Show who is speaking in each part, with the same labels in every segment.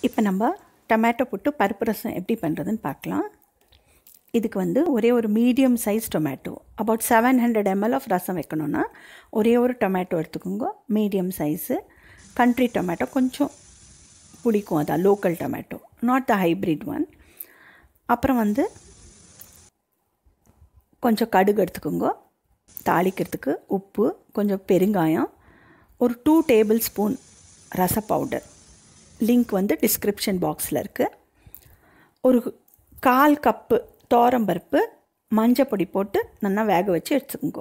Speaker 1: இப்போ நம்ம டொமேட்டோ போட்டு பருப்பு ரசம் எப்படி பண்ணுறதுன்னு பார்க்கலாம் இதுக்கு வந்து ஒரே ஒரு medium size tomato about seven hundred ML of ரசம் வைக்கணுன்னா ஒரே ஒரு டொமேட்டோ எடுத்துக்கோங்க மீடியம் சைஸு கண்ட்ரி டொமேட்டோ கொஞ்சம் பிடிக்கும் அதான் local tomato not the hybrid one அப்புறம் வந்து கொஞ்சம் கடுகு எடுத்துக்கோங்க தாளிக்கிறதுக்கு உப்பு கொஞ்சம் பெருங்காயம் ஒரு டூ டேபிள் ஸ்பூன் ரச பவுடர் லிங்க் வந்து டிஸ்கிரிப்ஷன் பாக்ஸில் இருக்குது ஒரு கால் கப்பு தோரம்பருப்பு மஞ்சள் பொடி போட்டு நல்லா வேக வச்சு எடுத்துக்கோங்க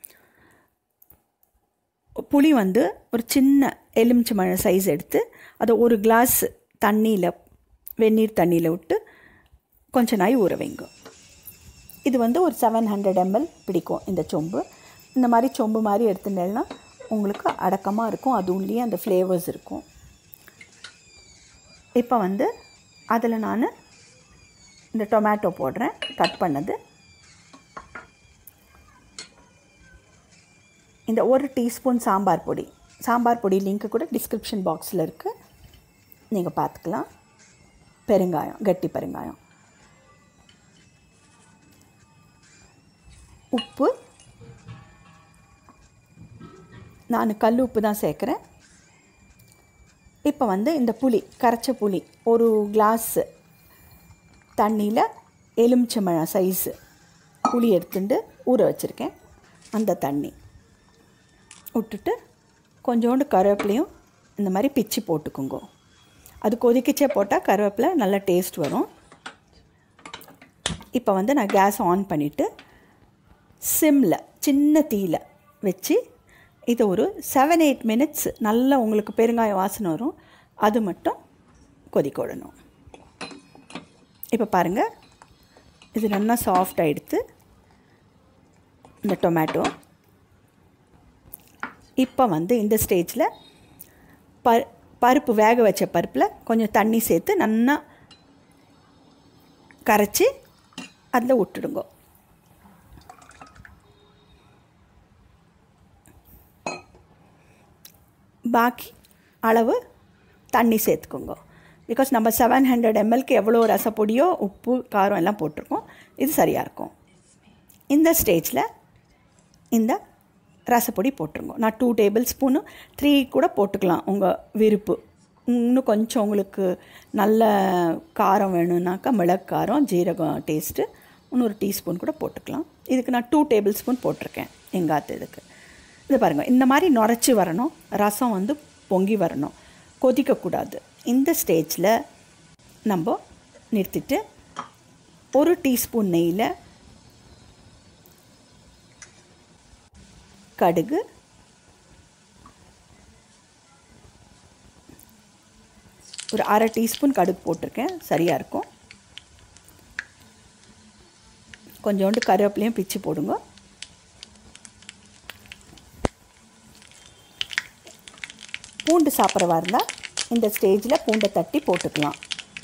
Speaker 1: புளி வந்து ஒரு சின்ன எலுமிச்சை மழை சைஸ் எடுத்து அதை ஒரு கிளாஸ் தண்ணியில் வெந்நீர் தண்ணியில் விட்டு கொஞ்ச நாய் ஊற வைங்க இது வந்து ஒரு செவன் ஹண்ட்ரட் எம்எல் பிடிக்கும் இந்த சொம்பு இந்த மாதிரி சொம்பு மாதிரி எடுத்துட்டேன்னா உங்களுக்கு அடக்கமாக இருக்கும் அது உள்ளே அந்த ஃப்ளேவர்ஸ் இருக்கும் இப்போ வந்து அதில் நான் இந்த டொமேட்டோ போடுறேன் கட் பண்ணது இந்த ஒரு டீஸ்பூன் சாம்பார் பொடி சாம்பார் பொடி லிங்க்கு கூட டிஸ்கிரிப்ஷன் பாக்ஸில் இருக்குது நீங்கள் பார்த்துக்கலாம் பெருங்காயம் கட்டி பெருங்காயம் உப்பு நான் கல் உப்பு தான் சேர்க்குறேன் இப்போ வந்து இந்த புளி கரைச்ச புளி ஒரு கிளாஸ் தண்ணியில் எலுமிச்சம்பழம் சைஸு புளி எடுத்துட்டு ஊற வச்சுருக்கேன் அந்த தண்ணி விட்டுட்டு கொஞ்சோண்டு கருவேப்பிலையும் இந்த மாதிரி பிச்சு போட்டுக்கோங்க அது கொதிக்கிச்சே போட்டால் கருவேப்பிலை நல்ல டேஸ்ட் வரும் இப்போ வந்து நான் கேஸ் ஆன் பண்ணிவிட்டு சிம்மில் சின்ன தீயில் வச்சு இது ஒரு செவன் எயிட் மினிட்ஸ் நல்லா உங்களுக்கு பெருங்காயம் வாசனை வரும் அது மட்டும் கொதிக்க விடணும் இப்போ பாருங்கள் இது நல்லா சாஃப்ட் ஆகிடுத்து இந்த டொமேட்டோ இப்போ வந்து இந்த ஸ்டேஜில் ப பருப்பு வேக வச்ச பருப்பில் கொஞ்சம் தண்ணி சேர்த்து நல்லா கரைச்சி அதில் விட்டுடுங்க பாக்கி அளவு தண்ணி சேர்த்துக்கோங்க பிகாஸ் நம்ம செவன் ஹண்ட்ரட் எம்எல்க்கு எவ்வளோ ரசப்பொடியோ உப்பு காரம் எல்லாம் போட்டிருக்கோம் இது சரியாக இருக்கும் இந்த ஸ்டேஜில் இந்த ரசப்பொடி போட்டுருங்க நான் டூ டேபிள் ஸ்பூனு த்ரீ கூட போட்டுக்கலாம் உங்கள் விருப்பு இன்னும் கொஞ்சம் உங்களுக்கு நல்ல காரம் வேணும்னாக்கா மிளகு காரம் ஜீரகம் டேஸ்ட்டு இன்னொரு டீஸ்பூன் கூட போட்டுக்கலாம் இதுக்கு நான் டூ டேபிள் ஸ்பூன் போட்டிருக்கேன் எங்காத்து இதுக்கு இது பாருங்கள் இந்த மாதிரி நுரைச்சி வரணும் ரசம் வந்து பொங்கி வரணும் கொதிக்கக்கூடாது இந்த ஸ்டேஜில் நம்ம நிறுத்திட்டு ஒரு டீஸ்பூன் நெய்யில் கடுகு ஒரு அரை டீஸ்பூன் கடுகு போட்டிருக்கேன் சரியாக இருக்கும் கொஞ்சோண்டு கருவேப்பிலையும் பிச்சு போடுங்க பூண்டு சாப்பிட்றவா இருந்தால் இந்த ஸ்டேஜில் பூண்டை தட்டி போட்டுக்கலாம்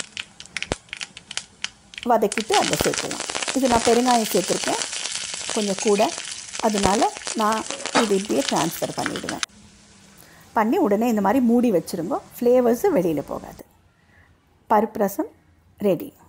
Speaker 1: வதக்கிட்டு அதை சேர்க்கலாம் இது நான் பெருங்காயம் சேர்த்துருக்கேன் கொஞ்சம் கூட அதனால நான் இது இப்படியே ட்ரான்ஸ்ஃபர் பண்ணிவிடுவேன் பண்ணி உடனே இந்த மாதிரி மூடி வச்சுருங்க ஃப்ளேவர்ஸு வெளியில் போகாது பருப்பு ரசம் ரெடி